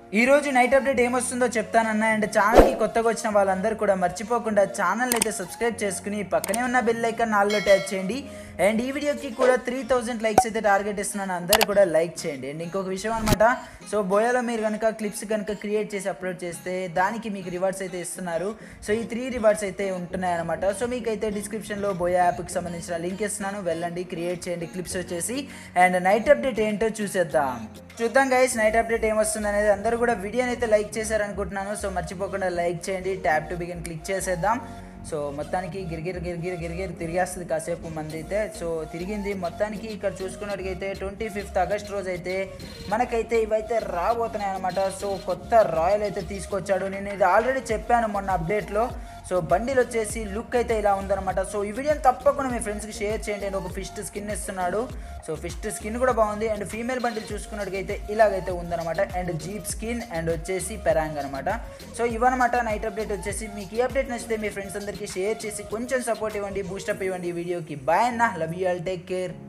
ఈ రోజు night update ఏమొస్తుందో చెప్తానన్నా అండ్ ఛానల్కి కొత్తగా వచ్చిన వాళ్ళందరూ కూడా మర్చిపోకుండా ఛానల్ అయితే సబ్స్క్రైబ్ చేసుకుని పక్కనే ఉన్న బెల్ ఐకాన్ నాలుగులో ట్యాప్ చేయండి అండ్ ఈ వీడియోకి కూడా త్రీ థౌజండ్ లైక్స్ అయితే టార్గెట్ ఇస్తున్నాను అందరూ కూడా లైక్ చేయండి అండ్ ఇంకొక విషయం అనమాట సో బోయాలో మీరు కనుక క్లిప్స్ కనుక క్రియేట్ చేసి అప్లోడ్ చేస్తే దానికి మీకు రివార్డ్స్ అయితే ఇస్తున్నారు సో ఈ త్రీ రివార్డ్స్ అయితే ఉంటున్నాయి అనమాట సో మీకు అయితే డిస్క్రిప్షన్లో బోయా యాప్కి సంబంధించిన లింక్ ఇస్తున్నాను వెళ్ళండి క్రియేట్ చేయండి క్లిప్స్ వచ్చేసి అండ్ నైట్ అప్డేట్ ఏంటో చూసేద్దాం చూద్దాం గైస్ నైట్ అప్డేట్ ఏమొస్తుంది అనేది అందరూ కూడా వీడియోని అయితే లైక్ చేశారనుకుంటున్నాను సో మర్చిపోకుండా లైక్ చేయండి ట్యాప్ టు బిగిన్ క్లిక్ చేసేద్దాం సో మొత్తానికి గిరిగిరి గిరిగిరి గిరిగిరి తిరిగేస్తుంది కాసేపు మంది అయితే సో తిరిగింది మొత్తానికి ఇక్కడ చూసుకున్నట్టుగైతే ట్వంటీ ఫిఫ్త్ ఆగస్ట్ రోజు అయితే మనకైతే ఇవైతే రాబోతున్నాయి అనమాట సో కొత్త రాయల్ అయితే తీసుకొచ్చాడు నేను ఇది ఆల్రెడీ చెప్పాను మొన్న అప్డేట్లో సో బండిలు వచ్చేసి లుక్ అయితే ఇలా ఉందన్నమాట సో ఈ వీడియోని తప్పకుండా మీ ఫ్రెండ్స్కి షేర్ చేయండి అండ్ ఒక ఫిస్ట్ స్కిన్ ఇస్తున్నాడు సో ఫిస్ట్ స్కిన్ కూడా బాగుంది అండ్ ఫీమేల్ బండిల్ చూసుకున్నట్టుగైతే ఇలాగైతే ఉందన్నమాట అండ్ జీప్ స్కిన్ అండ్ వచ్చేసి పెరాంగ్ అనమాట సో ఇవన్నమాట నైట్ అప్డేట్ వచ్చేసి మీకు ఈ అప్డేట్ నచ్చితే మీ ఫ్రెండ్స్ అందరికీ షేర్ చేసి కొంచెం సపోర్ట్ ఇవ్వండి బూస్టప్ ఇవ్వండి ఈ వీడియోకి బాయ్ అన్న love you all take care